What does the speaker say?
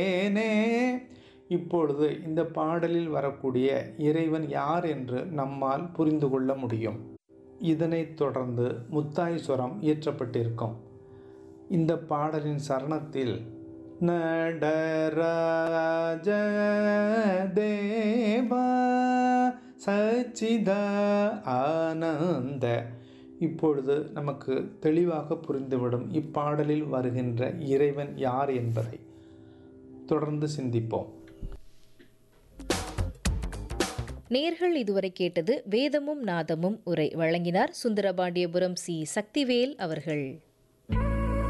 ஏனே இப்பொழுது இந்த பாடலில் வரக்கூடிய இறைவன் யார் என்று நம்மால் புரிந்து கொள்ள முடியும் இதனைத் தொடர்ந்து முத்தாய் சுரம் இயற்றப்பட்டிருக்கும் இந்த பாடலின் சரணத்தில் நடராஜ தேவா சச்சித ஆனந்த இப்பொழுது நமக்கு தெளிவாக புரிந்துவிடும் இப்பாடலில் வருகின்ற இறைவன் யார் என்பதை தொடர்ந்து சிந்திப்போம் நேர்கள் இதுவரை கேட்டது வேதமும் நாதமும் உரை வழங்கினார் சுந்தரபாண்டியபுரம் சி சக்திவேல் அவர்கள்